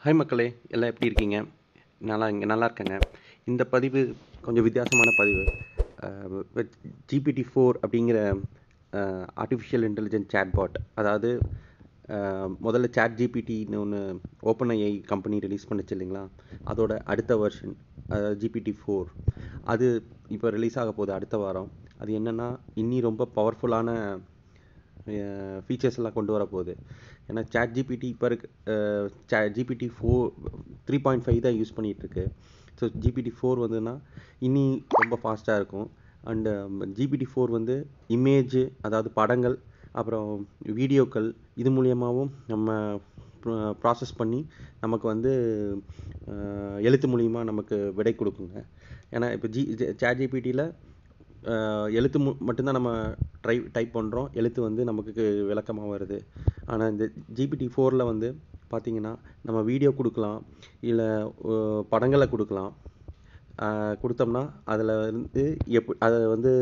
hi மக்களே எல்லாம் எப்படி இருக்கீங்க நல்லா இங்கே நல்லா இருக்கேங்க இந்த பதிவு கொஞ்சம் வித்தியாசமான பதிவு ஜிபிடி ஃபோர் அப்படிங்கிற ஆர்டிஃபிஷியல் இன்டெலிஜென்ட் சேட்பாட் அதாவது அஹ், முதல்ல சேட் ஜிபிடின்னு ஒன்று ஓப்பன் ஐஐ கம்பெனி ரிலீஸ் பண்ணுச்சு இல்லைங்களா அதோட அடுத்த வெர்ஷன் அதாவது ஜிபிடி ஃபோர் அது இப்போ ரிலீஸ் ஆக போகுது அடுத்த வாரம் அது என்னென்னா இன்னி ரொம்ப பவர்ஃபுல்லான ஃபீச்சர்ஸ் எல்லாம் கொண்டு வர போகுது ஏன்னா சேட் ஜிபிடி இப்போ இருக்க GPT four three point five தான் யூஸ் பண்ணிகிட்ருக்கு ஸோ ஜிபிடி ஃபோர் வந்துன்னா இனி ரொம்ப ஃபாஸ்ட்டாக இருக்கும் அண்டு ஜிபிடி ஃபோர் வந்து இமேஜ் அதாவது படங்கள் அப்புறம் வீடியோக்கள் இது மூலியமாகவும் நம்ம ப்ராசஸ் பண்ணி நமக்கு வந்து அஹ், எழுத்து மூலியமா நமக்கு விடை கொடுக்குங்க ஏன்னா இப்போ ஜி சேட் ஜிபிடியில் எழுத்து மு மட்டும்தான் நம்ம ட்ரை டைப் பண்ணுறோம் எழுத்து வந்து நமக்கு விளக்கமாக வருது ஆனால் இந்த ஜிபிடி ஃபோரில் வந்து பார்த்தீங்கன்னா நம்ம வீடியோ கொடுக்கலாம் இல்லை படங்களை கொடுக்கலாம் அஹ், கொடுத்தோம்னா அதில் வந்து எப் அதை வந்து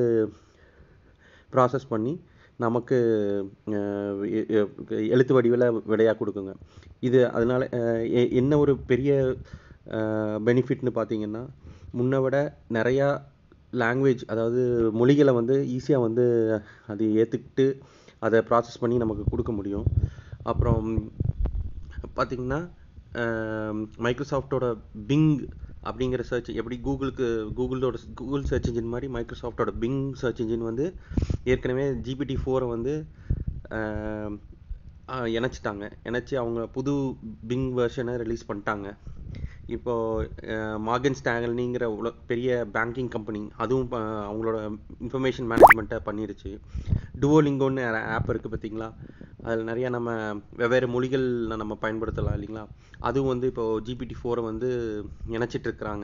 ப்ராசஸ் பண்ணி நமக்கு அஹ், எ- எ- எழுத்து வடிவில் விடையாக கொடுக்குங்க இது அதனால் என்ன ஒரு பெரிய பெனிஃபிட்னு பார்த்தீங்கன்னா முன்னை விட நிறையா லாங்குவேஜ் அதாவது மொழிகளை வந்து ஈஸியாக வந்து அது ஏற்றுக்கிட்டு அதை ப்ராசஸ் பண்ணி நமக்கு கொடுக்க முடியும் அப்புறம் பார்த்தீங்கன்னா மைக்ரோசாஃப்டோட பிங் அப்படிங்கிற சர்ச் எப்படி கூகுளுக்கு கூகுளோட கூகுள் சர்ச் இன்ஜின் மாதிரி மைக்ரோசாஃப்டோட பிங் சர்ச் இன்ஜின் வந்து ஏற்கனவே ஜிபிடி ஃபோரை வந்து ஆம், ஆ, இணைச்சிட்டாங்க இணைச்சி அவங்க புது பிங் வெர்ஷனை ரிலீஸ் பண்ணிட்டாங்க இப்போ மார்கன் ஸ்டாங்கல்னிங்கிற உல பெரிய பேங்கிங் கம்பெனி அதுவும் ப- அவங்களோட இன்ஃபர்மேஷன் மேனேஜ்மெண்ட்டை பண்ணிருச்சு டுவோலிங்கோன்னு ஆப் இருக்குது பார்த்தீங்களா அதில் நிறையா நம்ம வெவ்வேறு மொழிகளில் நம்ம பயன்படுத்தலாம் இல்லைங்களா அதுவும் வந்து இப்போ ஜிபிடி ஃபோரை வந்து இணைச்சிட்டு இருக்கிறாங்க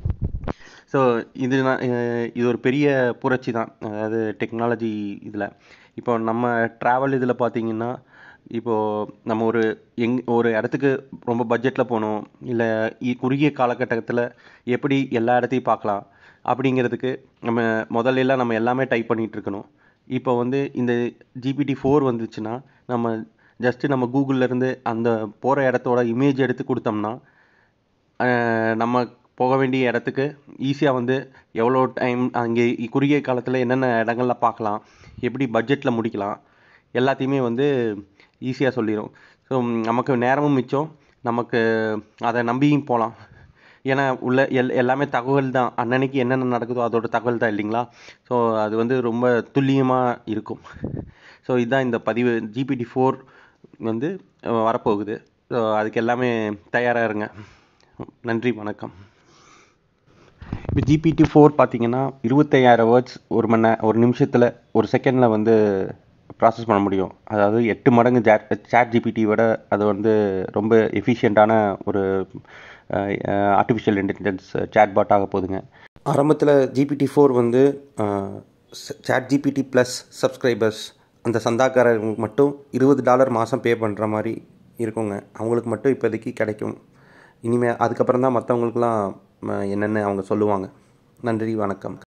ஸோ இது நான் அஹ் இது ஒரு பெரிய புரட்சி தான் அதாவது டெக்னாலஜி இதில் இப்போ நம்ம ட்ராவல் இதில் பார்த்தீங்கன்னா இப்போது நம்ம ஒரு எங் ஒரு இடத்துக்கு ரொம்ப பட்ஜெட்டில் போகணும் இல்லை குறுகிய காலகட்டத்தில் எப்படி எல்லா இடத்தையும் பார்க்கலாம் அப்படிங்கிறதுக்கு நம்ம முதல்ல எல்லாம் நம்ம எல்லாமே டைப் பண்ணிகிட்டு இருக்கணும் இப்போ வந்து இந்த ஜிபிடி ஃபோர் வந்துச்சுன்னா நம்ம ஜஸ்ட்டு நம்ம கூகுள்ல இருந்து அந்த போகிற இடத்தோட இமேஜ் எடுத்து கொடுத்தோம்னா அஹ் நம்ம போக வேண்டிய இடத்துக்கு ஈஸியாக வந்து எவ்வளோ டைம் அங்கே குறுகிய காலத்தில் என்னென்ன இடங்கள்ல பார்க்கலாம் எப்படி பட்ஜெட்டில் முடிக்கலாம் எல்லாத்தையுமே வந்து ஈஸியாக சொல்லிடும் ஸோ நமக்கு நேரமும் மிச்சம் நமக்கு அதை நம்பியும் போகலாம் ஏன்னா உள்ள எல் எல்லாமே தகவல் தான் அன்னன்னைக்கு என்னென்ன நடக்குதோ அதோட தகவல் தான் இல்லைங்களா ஸோ அது வந்து ரொம்ப துல்லியமாக இருக்கும் ஸோ இதுதான் இந்த பதிவு ஜிபிடி ஃபோர் வந்து அஹ், வரப்போகுது ஸோ அதுக்கு எல்லாமே தயாராக இருங்க நன்றி வணக்கம் இப்போ ஜிபிடி ஃபோர் பார்த்தீங்கன்னா இருபத்தையாயிரம் வேர்ட்ஸ் ஒரு மணி நே ஒரு நிமிஷத்தில் ஒரு செகண்டில் வந்து ப்ராசஸ் பண்ண முடியும் அதாவது எட்டு மடங்கு ஜேட் சேட் ஜிபிடி விட அது வந்து ரொம்ப எஃபிஷியண்ட்டான ஒரு ஆர்டிஃபிஷியல் இன்டெலிஜென்ஸ் சேட்பாட் ஆக போகுதுங்க ஆரம்பத்தில் ஜிபிடி ஃபோர் வந்து சேட் ஜிபிடி ப்ளஸ் சப்ஸ்கிரைபர்ஸ் அந்த சந்தாக்காரங்களுக்கு மட்டும் இருபது டாலர் மாதம் பே பண்ணுற மாதிரி இருக்குங்க அவங்களுக்கு மட்டும் இப்போதைக்கு கிடைக்கும் இனிமேல் அதுக்கப்புறம் தான் மற்றவங்களுக்குலாம் என்னென்னு அவங்க சொல்லுவாங்க நன்றி வணக்கம்